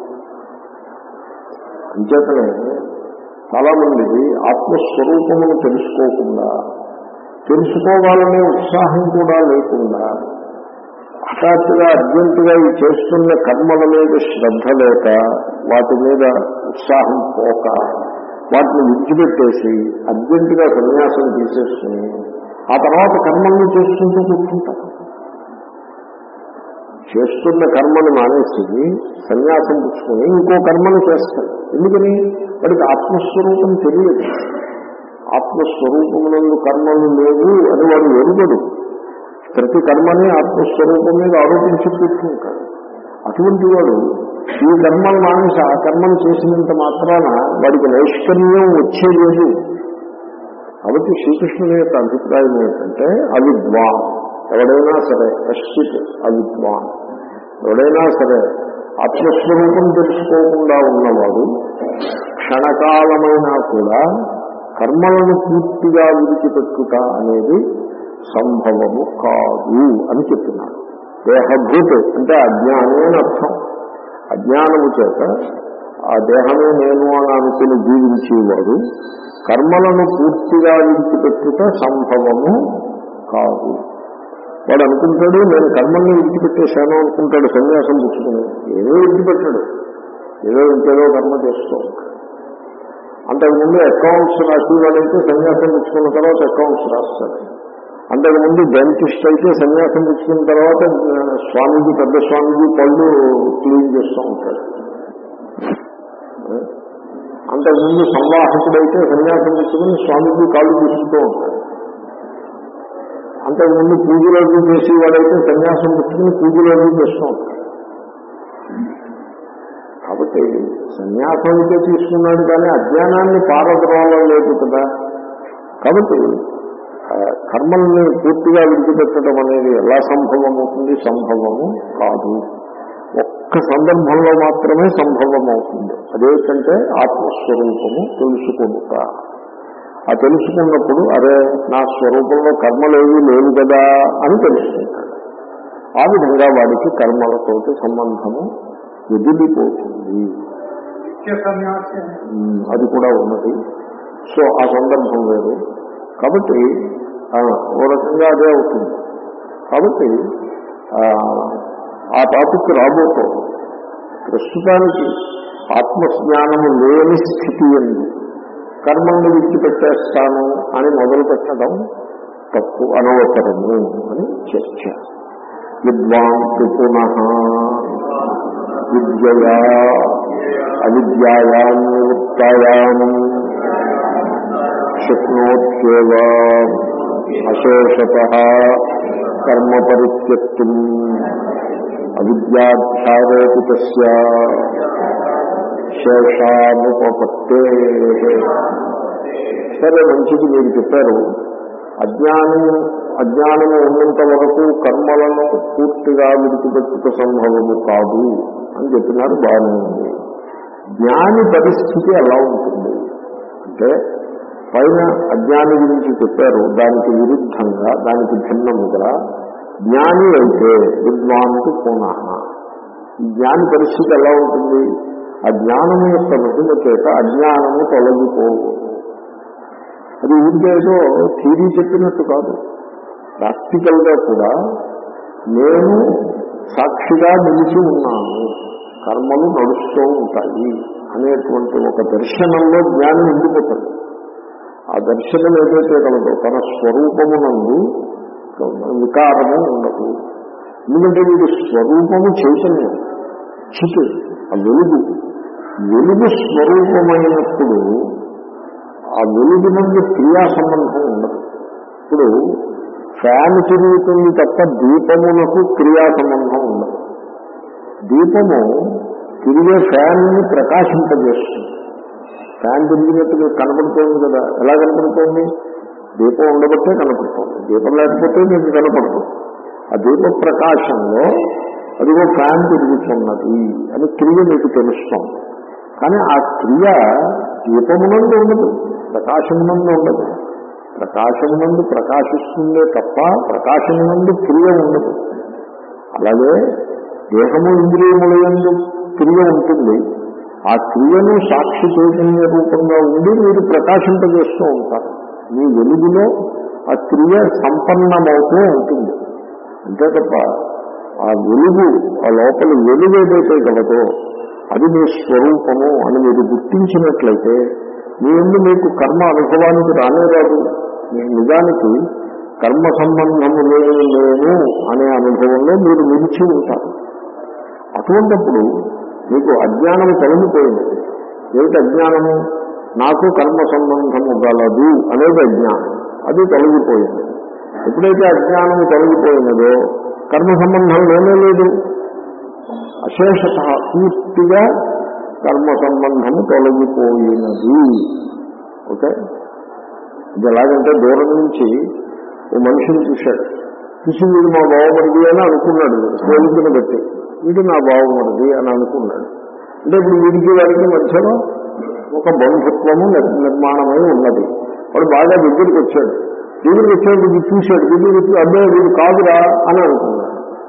అంచేతనే చాలా మంది ఆత్మస్వరూపమును తెలుసుకోకుండా తెలుసుకోవాలనే ఉత్సాహం కూడా లేకుండా హఠాత్తుగా అర్జెంటుగా ఈ చేస్తున్న కర్మల మీద శ్రద్ధ లేక వాటి మీద ఉత్సాహం పోక వాటిని విడిచిపెట్టేసి అర్జెంటుగా సన్యాసం తీసేసుకుని ఆ తర్వాత కర్మల్ని చేసుకుంటూ కూర్చుంటారు చేస్తున్న కర్మను మానేసి సన్యాసం పుచ్చుకొని ఇంకో కర్మను చేస్తాడు ఎందుకని వాడికి ఆత్మస్వరూపం తెలియదు ఆత్మస్వరూపమునందు కర్మలు లేవు అని వాడు ఎరుగడు ప్రతి కర్మని ఆత్మస్వరూపం మీద ఆరోపించి కూర్చుంటాడు అటువంటి వాడు ఈ కర్మను మానేసి ఆ కర్మను చేసినంత మాత్రాన వాడికి నైష్కర్యం వచ్చేలేదు కాబట్టి శ్రీకృష్ణుని యొక్క అభిప్రాయం ఏంటంటే అవిద్వాన్ ఎవడైనా సరే కశ్చిత్ అవిద్వాన్ ఎవడైనా సరే ఆత్మస్వరూపం తెలుసుకోకుండా ఉన్నవాడు క్షణకాలమైనా కూడా కర్మలను పూర్తిగా విడిచిపెట్టుట అనేది సంభవము కాదు అని చెప్తున్నాడు దేహభూత్ అంటే అజ్ఞానం అని అర్థం అజ్ఞానము చేత ఆ దేహమే నేను అని అనుకుని జీవించేవాడు కర్మలను పూర్తిగా విడిచిపెట్టుట సంభవము కాదు వాడు అనుకుంటాడు నేను కర్మల్ని విడిచిపెట్టేశాను అనుకుంటాడు సన్యాసం పుచ్చుకుని ఏదో విడిచిపెట్టాడు ఏదో ఇంకేదో కర్మ చేస్తూ ఉంటాడు అంతకుముందు అకౌంట్స్ రాసేవాడైతే సన్యాసం పుచ్చుకున్న తర్వాత అకౌంట్స్ రాస్తాడు అంతకుముందు డెంటిస్ట్ అయితే సన్యాసం పుచ్చుకున్న తర్వాత ఆ, స్వామీజీ పెద్ద స్వామీజీ పళ్ళు క్లీన్ చేస్తూ ఉంటాడు అంతకుముందు సంవాహకుడైతే సన్యాసం పుచ్చుకుని స్వామీజీ కాళ్ళు తీసుకుంటూ ఉంటాడు అంతకుముందు పూజలు చేసేవాడైతే సన్యాసం పుచ్చుకుని పూజలు చేస్తూ ఉంటాడు కాబట్టి సన్యాసం అయితే తీసుకున్నాడు కానీ అజ్ఞానాన్ని పారద్రోవడం లేదు కదా కాబట్టి ఆ, కర్మల్ని పూర్తిగా విడిచిపెట్టడం అనేది ఎలా సంభవం అవుతుంది సంభవము కాదు ఒక్క సందర్భంలో మాత్రమే సంభవం అవుతుంది అదేంటంటే ఆత్మస్వరూపము తెలుసుకుంటా ఆ తెలుసుకున్నప్పుడు అరే నా స్వరూపంలో కర్మలేవి లేవు కదా అని తెలుసుకుంటాడు ఆ విధంగా వాడికి కర్మలతోటి సంబంధము వదిలిపోతుంది నిత్య సన్యాసం ఉమ్, అది కూడా ఉన్నది సో ఆ సందర్భం వేరు కాబట్టి ఆ, ఓ రకంగా అదే అవుతుంది కాబట్టి ఆ, ఆ టాపిక్ రాబోతోంది ప్రస్తుతానికి ఆత్మజ్ఞానము లేని స్థితి ఎందు కర్మల్ని విడిచిపెట్టేస్తాను అని మొదలు పెట్టడం తప్పు అనవసరము అని చర్చ విద్వాన్ పునః విద్యయా అవిద్యాయాం నివృత్తాయాం శక్నోత్యేవ అశేషత కర్మ పరిత్యక్తి అవిద్యాధ్యారోపిత శేషానుపపత్తే సరే మంచిది మీరు చెప్పారు అజ్ఞానం అజ్ఞానము ఉన్నంత వరకు కర్మలను పూర్తిగా విడిచిపెట్టుట సంభవము కాదు అని చెప్పినారు బాగానే ఉంది జ్ఞాని పరిస్థితి ఎలా ఉంటుంది అంటే పైన అజ్ఞాని గురించి చెప్పారు దానికి విరుద్ధంగా దానికి భిన్నముగా జ్ఞాని అయితే విద్వాంతు పునః ఈ జ్ఞాని పరిస్థితి ఎలా ఉంటుంది ఆ జ్ఞానము యొక్క మహిమ చేత అజ్ఞానము తొలగిపోవు అది ఊరికేదో థీరీ చెప్పినట్టు కాదు ప్రాక్టికల్ గా కూడా నేను సాక్షిగా నిలిచి ఉన్నాను కర్మలు నడుస్తూ ఉంటాయి అనేటువంటి ఒక దర్శనంలో జ్ఞానం ఉండిపోతుంది ఆ దర్శనం ఏదైతే కలదో తన స్వరూపమునందు వికారము ఉండదు ఎందుకంటే వీడి స్వరూపము చైతన్యం చిత్ ఆ వెలుగు వెలుగు స్వరూపమైనప్పుడు ఆ వెలుగు నుండి క్రియా సంబంధం ఉండదు ఇప్పుడు ఫ్యాన్ తిరుగుతుంది తప్ప దీపమునకు క్రియా సంబంధం ఉండదు దీపము తిరిగే ఫ్యాన్ని ప్రకాశింపజేస్తుంది ఫ్యాన్ తిరిగినట్టు మీకు కనపడుతోంది కదా ఎలా కనపడుతోంది దీపం ఉండబట్టే కనపడుతోంది దీపం లేకపోతే మీకు కనపడుతుంది ఆ దీప ప్రకాశంలో అదిగో ఫ్యాన్ తిరుగుతున్నది అని క్రియ మీకు తెలుస్తోంది కానీ ఆ క్రియ దీపమునందు ఉండదు ప్రకాశమునందు ఉండదు ప్రకాశమునందు ప్రకాశిస్తుందే తప్ప ప్రకాశమునందు క్రియ ఉండదు అలాగే దేహము ఇంద్రియముల యందు క్రియ ఉంటుంది ఆ క్రియను సాక్షి చైతన్య రూపంగా ఉండి మీరు ప్రకాశింపజేస్తూ ఉంటారు మీ వెలుగులో ఆ క్రియ సంపన్నమవుతూ ఉంటుంది అంతే తప్ప ఆ వెలుగు ఆ లోపల వెలుగు ఏదైతే గలదో అది మీ స్వరూపము అని మీరు గుర్తించినట్లయితే మీ ముందు మీకు కర్మ అనుభవానికి రానే రాదు మీ నిజానికి కర్మ సంబంధము లేని నేను అనే అనుభవంలో మీరు నిలిచి ఉంటారు అటువంటిప్పుడు మీకు అజ్ఞానము తొలగిపోయింది ఏమిటి అజ్ఞానము నాకు కర్మ సంబంధము గలదు అనేది అజ్ఞానం అది తొలగిపోయింది ఎప్పుడైతే అజ్ఞానము తొలగిపోయినదో కర్మ సంబంధం లేనే లేదు అశేషత పూర్తిగా కర్మ సంబంధము తొలగిపోయినది ఓకే ఇది ఎలాగంటే దూరం నుంచి ఓ మనిషిని చూశాడు చూసి వీడు మా బావమరిది అని అనుకున్నాడు స్నేహితుని బట్టి వీడు నా బావమరిది అని అనుకున్నాడు అంటే ఇప్పుడు వీడికి వాడికి మధ్యలో ఒక బంధుత్వము నిర్- నిర్మాణమై ఉన్నది వాడు బాగా దగ్గరికి వచ్చాడు దగ్గరికి వచ్చాడు ఇది చూశాడు దగ్గరికి వచ్చి అబ్బే వీడు కాదురా అని అనుకున్నాడు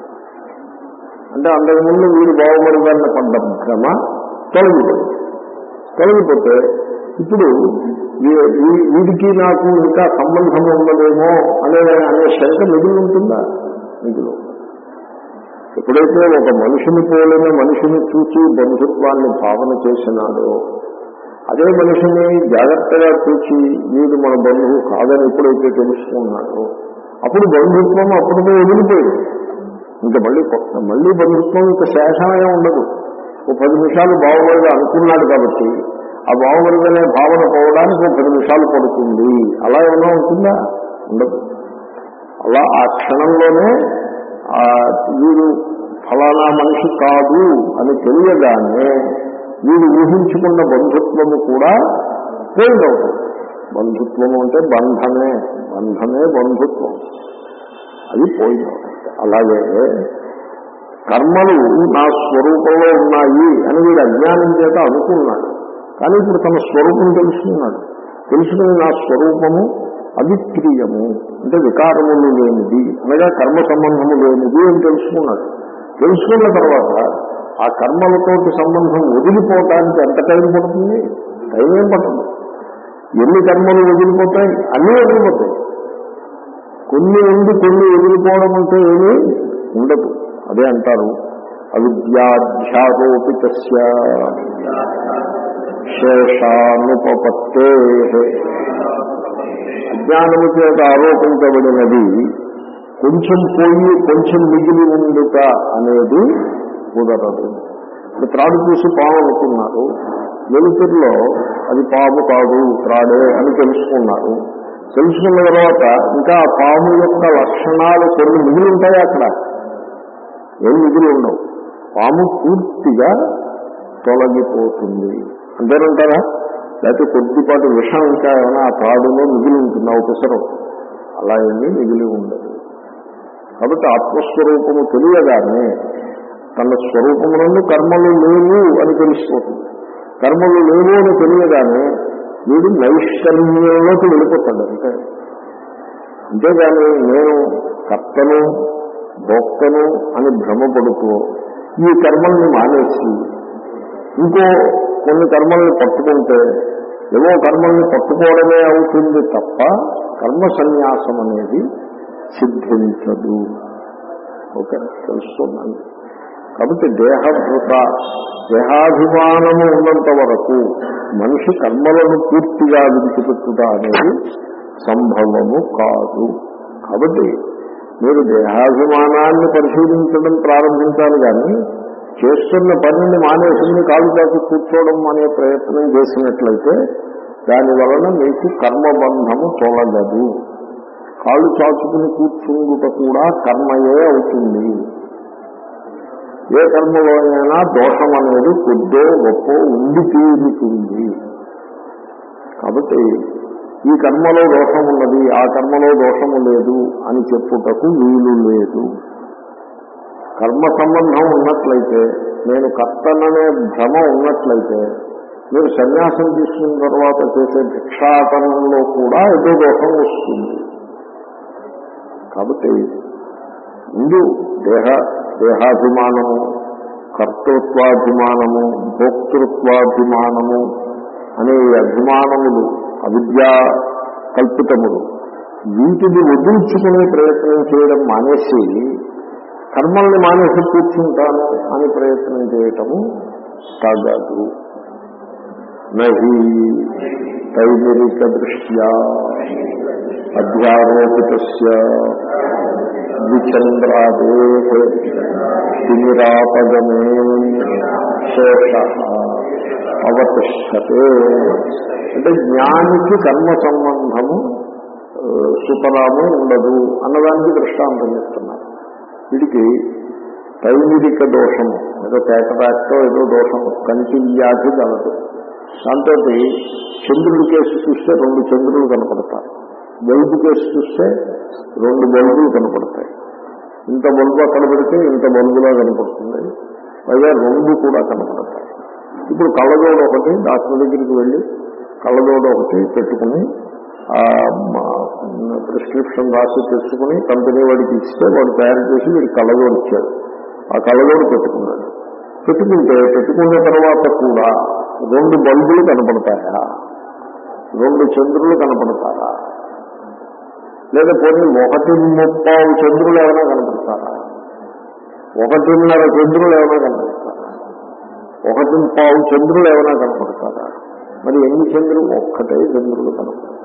అంటే అంతకుముందు వీడు బావమరిదన్న పడ్డ భ్రమ తొలగిపోయింది తొలగిపోతే ఇప్పుడు వీ- వీ- వీడికి నాకు ఇంకా సంబంధం ఉన్నదేమో అనే అనే శంక మిగిలి ఉంటుందా మిగిలి ఉండదు. ఎప్పుడైతే ఒక మనిషిని పోలిన మనిషిని చూసి బంధుత్వాన్ని భావన చేసినాడో అదే మనిషిని జాగ్రత్తగా చూసి వీడు మన బంధువు కాదని ఎప్పుడైతే తెలుసుకున్నాడో అప్పుడు బంధుత్వం అప్పటికే వదిలిపోయింది ఇంకా మళ్ళీ కొత్త మళ్ళీ బంధుత్వం ఇంకా శేషమే ఉండదు ఓ పది నిమిషాలు బావమరిగా అనుకున్నాడు కాబట్టి ఆ బావమరిగా అనే భావన పోవడానికి ఒక పది నిమిషాలు పడుతుంది అలా ఏమైనా ఉంటుందా ఉండదు అలా ఆ క్షణంలోనే ఆ వీడు ఫలానా మనిషి కాదు అని తెలియగానే వీడు ఊహించుకున్న బంధుత్వము కూడా పోయిందవుతుంది బంధుత్వము అంటే బంధమే బంధమే బంధుత్వం అది పోయిందవుతుంది అలాగే కర్మలు నా స్వరూపంలో ఉన్నాయి అని వీడు అజ్ఞానం చేత అనుకున్నాడు కానీ ఇప్పుడు తన స్వరూపం తెలుసుకున్నాడు తెలుసుకుని నా స్వరూపము అవిక్రీయము అంటే వికారములు లేనిది అనగా కర్మ సంబంధము లేనిది అని తెలుసుకున్నాడు తెలుసుకున్న తర్వాత ఆ కర్మలతోటి సంబంధం వదిలిపోవటానికి ఎంత టైం పడుతుంది టైం ఏం పడుతుంది ఎన్ని కర్మలు వదిలిపోతాయి అన్నీ వదిలిపోతాయి కొన్ని ఉండి కొన్ని వదిలిపోవడం అంటే ఏమీ ఉండదు అదే అంటారు అవిద్యాధ్యారోపిత శేషానుపపత్తే అజ్ఞానము చేత ఆరోపించబడినది కొంచెం పోయి కొంచెం మిగిలి ఉండుట అనేది కుదరదు ఇప్పుడు త్రాడు చూసి పాము అనుకున్నారు వెలుతురులో అది పాము కాదు త్రాడే అని తెలుసుకున్నారు తెలుసుకున్న తర్వాత ఇంకా ఆ పాము యొక్క లక్షణాలు కొన్ని మిగిలి ఉంటాయి అక్కడ ఏం మిగిలి ఉండవు పాము పూర్తిగా తొలగిపోతుంది అంతేనంటారా లేకపోతే కొద్దిపాటి విషం ఇంకా ఏమైనా ఆ త్రాడులో మిగిలి ఉంటుంది ఆ ఉపసరం అలా ఏమీ మిగిలి ఉండదు కాబట్టి ఆత్మస్వరూపము తెలియగానే తన స్వరూపమునందు కర్మలు లేవు అని తెలిసిపోతుంది కర్మలు లేవు అని తెలియగానే వీడు నైష్కర్మ్యంలోకి వెళ్ళిపోతాడు అంటే అంతేగాని నేను కర్తను భోక్తను అని భ్రమపడుతూ ఈ కర్మల్ని మానేసి ఇంకో కొన్ని కర్మల్ని పట్టుకుంటే ఏవో కర్మల్ని పట్టుకోవడమే అవుతుంది తప్ప కర్మ సన్యాసం అనేది సిద్ధించదు ఓకే తెలుస్తున్నాను కాబట్టి దేహభృత దేహాభిమానము ఉన్నంత వరకు మనిషి కర్మలను పూర్తిగా విడిచిపెట్టుట అనేది సంభవము కాదు కాబట్టి మీరు దేహాభిమానాన్ని పరిశీలించడం ప్రారంభించాలి కానీ చేస్తున్న పనిని మానేసుకుని కాలు దాకా కూర్చోవడం అనే ప్రయత్నం చేసినట్లయితే దాని వలన మీకు కర్మబంధము తొలగదు కాళ్ళు చాచుకుని కూర్చుండుట కూడా కర్మయే అవుతుంది ఏ కర్మలో అయినా దోషం అనేది కొద్దో గొప్ప ఉండి తీరుతుంది కాబట్టి ఈ కర్మలో దోషం ఉన్నది ఆ కర్మలో దోషము లేదు అని చెప్పుటకు వీలు లేదు కర్మ సంబంధం ఉన్నట్లయితే నేను కర్తననే భ్రమ ఉన్నట్లయితే మీరు సన్యాసం తీసుకున్న తర్వాత చేసే భిక్షాటనంలో కూడా ఏదో దోషం వస్తుంది కాబట్టి ముందు దేహ దేహాభిమానము కర్తృత్వాభిమానము భోక్తృత్వాభిమానము అనే ఈ అభిమానములు అవిద్యా కల్పితములు వీటిని వదిలించుకునే ప్రయత్నం చేయడం మానేసి కర్మల్ని మానేసి కూర్చుంటాను అని ప్రయత్నం చేయటము తగదు నహి తైమిరిక దృష్ట్యా అధ్యారోపిత విచంద్రాదే తిమిరాపగమే శేష అవతిష్టతే అంటే జ్ఞానికి కర్మ సంబంధము ఆ, సుతరాము ఉండదు అన్నదానికి దృష్టాంతం చెప్తున్నారు వీడికి తైమిరిక దోషము ఏదో కేకటాక్టో ఏదో దోషము కంటి వ్యాధి కలదు దాంతో చంద్రుడి కేసు చూస్తే రెండు చంద్రులు కనపడతారు బల్బు కేసు చూస్తే రెండు బల్బులు కనపడతాయి ఇంత బల్బు అక్కడ పెడితే ఇంత బల్బులా కనపడుతుంది పైగా రెండు కూడా కనపడతాయి ఇప్పుడు కళ్ళజోడు ఒకటి డాక్టర్ దగ్గరికి వెళ్ళి కళ్ళజోడు ఒకటి పెట్టుకుని ఆ ప్రిస్క్రిప్షన్ రాసి తెచ్చుకుని కంపెనీ వాడికి ఇస్తే వాడు తయారు చేసి వీడికి కళ్ళజోడు ఇచ్చాడు ఆ కళ్ళజోడు పెట్టుకున్నాడు పెట్టుకుంటే పెట్టుకున్న తర్వాత కూడా రెండు బల్బులు కనపడతాయా రెండు చంద్రులు కనపడతారా లేదా పోనీ ఒకటి ముప్పావు చంద్రులు ఏమైనా కనపడతారా ఒకటిన్నర చంద్రులు ఏమైనా కనపడతారా ఒకటి పావు చంద్రులు ఏమైనా కనపడతారా మరి ఎన్ని చంద్రులు ఒక్కటే చంద్రులు కనపడతారు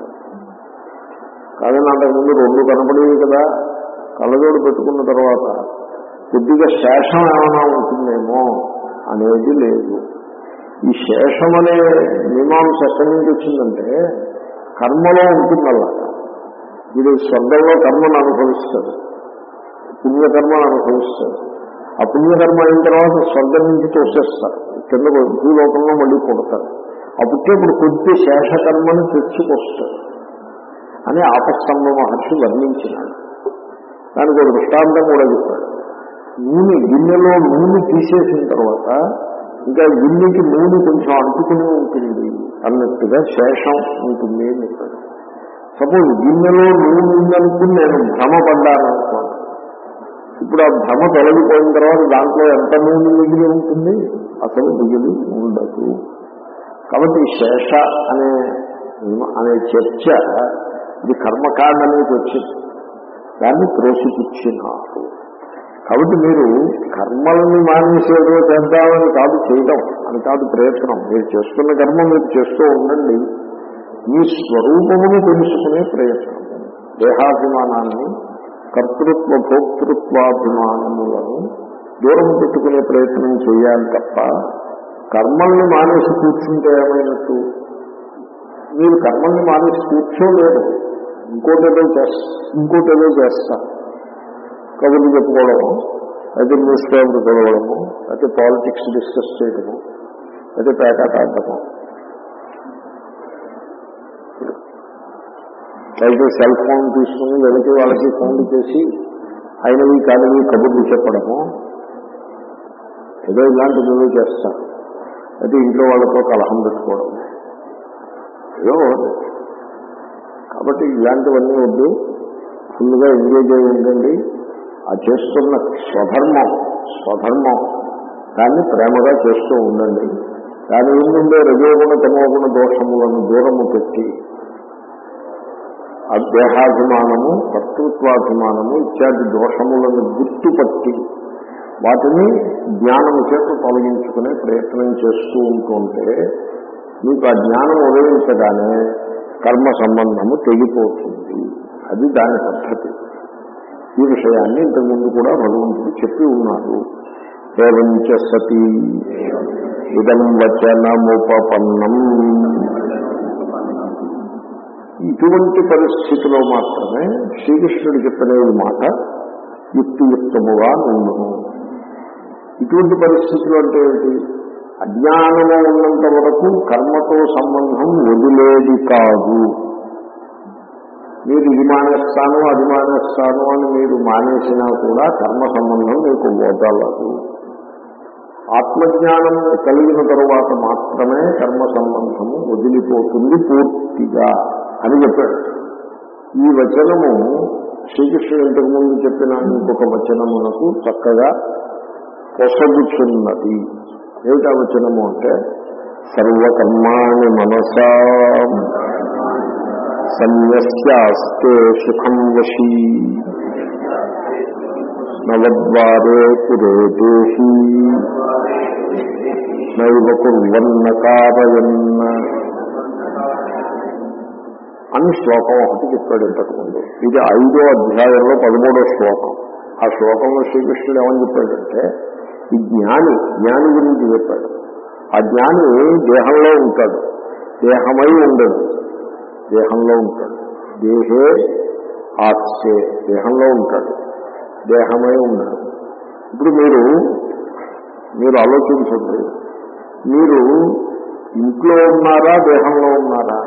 కానీ అంతకుముందు రెండు కనపడేవి కదా కళ్ళజోడు పెట్టుకున్న తర్వాత కొద్దిగా శేషం ఏమైనా ఉంటుందేమో అనేది లేదు ఈ శేషం అనే మీమాంస ఎక్కడి నుంచి వచ్చిందంటే కర్మలో ఉంటుంది అలాగా వీడు స్వర్గంలో కర్మను అనుభవిస్తాడు పుణ్యకర్మను అనుభవిస్తాడు ఆ పుణ్యకర్మ అయిన తర్వాత స్వర్గం నుంచి తోసేస్తారు కింద భూలోకంలో మళ్ళీ పుడతారు ఆ పుట్టేప్పుడు కొద్ది శేషకర్మను తెచ్చుకొస్తాడు అని ఆపస్తంభ మహర్షి వర్ణించినాడు దానికి ఒక దృష్టాంతం కూడా చెప్పాడు నూనె గిన్నెలో నూనె తీసేసిన తర్వాత ఇంకా గిన్నెకి నూనె కొంచెం అంటుకుని ఉంటుంది అన్నట్టుగా శేషం ఉంటుంది అని చెప్పాడు సపోజ్ గిన్నెలో నూనె ఉందనుకుని నేను భ్రమపడ్డాను అనుకోండి ఇప్పుడు ఆ భ్రమ తొలగిపోయిన తర్వాత దాంట్లో ఎంత నూనె మిగిలి ఉంటుంది అసలు మిగిలి ఉండదు కాబట్టి ఈ శేష అనే అనే చర్చ ఇది కర్మకాండ అనేది వచ్చింది దాన్ని త్రోసిపుచ్చినారు కాబట్టి మీరు కర్మల్ని మానేసేదో చేద్దామని కాదు చేయడం అని కాదు ప్రయత్నం మీరు చేస్తున్న కర్మ మీరు చేస్తూ ఉండండి మీ స్వరూపమును తెలుసుకునే ప్రయత్నం దేహాభిమానాన్ని కర్తృత్వ భోక్తృత్వాభిమానములను దూరం పెట్టుకునే ప్రయత్నం చేయాలి తప్ప కర్మల్ని మానేసి కూర్చుంటే ఏమైనట్టు మీరు కర్మల్ని మానేసి కూర్చోలేరు ఇంకోటేదో చేస్తా ఇంకోటేదో చేస్తా కబుర్లు చెప్పుకోవడము అయితే న్యూస్ పేపర్ చదవడము అయితే పాలిటిక్స్ డిస్కస్ చేయడము అయితే పేకాట ఆడటము అయితే సెల్ ఫోన్ తీసుకుని వెళితే వాళ్ళకి ఫోన్లు చేసి అయినవి కానివి కబుర్లు చెప్పడము ఏదో ఇలాంటివి ఏదో చేస్తారు అయితే ఇంట్లో వాళ్ళతో కలహం పెట్టుకోవడం ఏదో ఒకటి. కాబట్టి ఇలాంటివన్నీ వద్దు ఫుల్గా ఎంగేజ్ అయి ఉండండి ఆ చేస్తున్న స్వధర్మం స్వధర్మం దాన్ని ప్రేమగా చేస్తూ ఉండండి దాని ముందుండే రజోగుణ తమోగుణ దోషములను దూరము పెట్టి ఆ దేహాభిమానము కర్తృత్వాభిమానము ఇత్యాది దోషములను గుర్తుపట్టి వాటిని జ్ఞానము చేత తొలగించుకునే ప్రయత్నం చేస్తూ ఉంటుంటే మీకు ఆ జ్ఞానం ఉదయించగానే కర్మ సంబంధము తెగిపోతుంది అది దాని పద్ధతి ఈ విషయాన్ని ఇంతకుముందు కూడా భగవంతుడు చెప్పి ఉన్నారు ఏవంచ సతీ ఇదం వచనముపపన్నం ఈ ఇటువంటి పరిస్థితిలో మాత్రమే శ్రీకృష్ణుడు చెప్పిన ఈ మాట యుక్తియుక్తముగా నుండును ఇటువంటి పరిస్థితులు అంటే ఏంటి అజ్ఞానము ఉన్నంత వరకు కర్మతో సంబంధం వదిలేది కాదు మీరు ఇది మానేస్తాను అది మానేస్తాను అని మీరు మానేసినా కూడా కర్మ సంబంధం మీకు వదలదు ఆత్మజ్ఞానం కలిగిన తరువాత మాత్రమే కర్మ సంబంధము వదిలిపోతుంది పూర్తిగా అని చెప్పాడు ఈ వచనము శ్రీకృష్ణుడు ఇంతకు ముందు చెప్పిన ఇంకొక వచనమునకు చక్కగా పొసగుచున్నది ఏమిటా వచనము అంటే సర్వకర్మాణి మనసా సన్యస్యాస్తే సుఖం వశీ నవద్వారే పురే దేహి నైవ కుర్వన్న కారయన్న అని శ్లోకం ఒకటి చెప్పాడు ఇంతకుముందు ఇది ఐదో అధ్యాయంలో పదమూడో శ్లోకం ఆ శ్లోకంలో శ్రీకృష్ణుడు ఏమని చెప్పాడంటే ఈ జ్ఞాని జ్ఞాని గురించి చెప్పాడు ఆ జ్ఞాని దేహంలో ఉంటాడు దేహమై ఉండడు దేహంలో ఉంటాడు దేహే ఆస్తే దేహంలో ఉంటాడు దేహమై ఉన్నాడు ఇప్పుడు మీరు మీరు ఆలోచించండి మీరు ఇంట్లో ఉన్నారా దేహంలో ఉన్నారా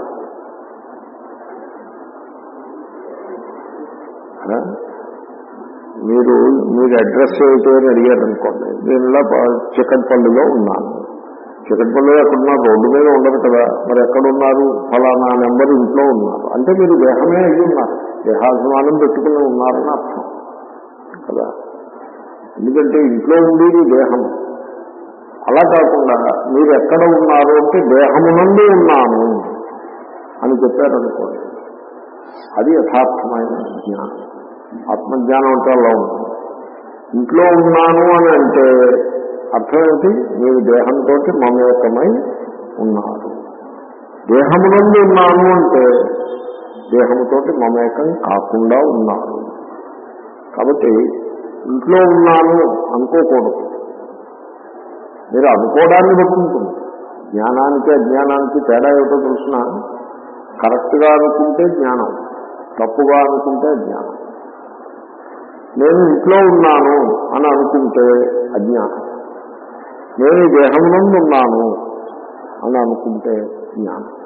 ఆ? మీరు మీరు అడ్రస్ ఏమిటి అని అడిగారు అనుకోండి నేను ఇలా ప- చికట్పల్లిలో ఉన్నాను చికట్పల్లిలో ఎక్కడున్నారు రోడ్డు మీద ఉండదు కదా మరి ఎక్కడున్నారు ఫలానా నెంబర్ ఇంట్లో ఉన్నారు అంటే మీరు దేహమే అయ్యి ఉన్నారు దేహాభిమానం పెట్టుకుని ఉన్నారని అర్థం కదా ఎందుకంటే ఇంట్లో ఉండేది దేహం అలా కాకుండా మీరు ఎక్కడ ఉన్నారు అంటే దేహము నుండి ఉన్నాను అని చెప్పారనుకోండి అది యథార్థమైన జ్ఞానం ఆత్మజ్ఞానం అంటే అలా ఉంటుంది ఇంట్లో ఉన్నాను అని అంటే అర్థం ఏంటి మీరు దేహంతో మమేకమై ఉన్నారు దేహము నుండి ఉన్నాను అంటే దేహముతోటి మమేకం కాకుండా ఉన్నారు కాబట్టి ఇంట్లో ఉన్నాను అనుకోకూడదు మీరు అనుకోవడాన్ని బట్టి ఉంటుంది జ్ఞానానికి అజ్ఞానానికి తేడా ఏమిటో తెలిసిన కరెక్ట్గా అనుకుంటే జ్ఞానం తప్పుగా అనుకుంటే అజ్ఞానం నేను ఇంట్లో ఉన్నాను అని అనుకుంటే అజ్ఞానం నేను ఈ దేహం నుండి ఉన్నాను అని అనుకుంటే జ్ఞానం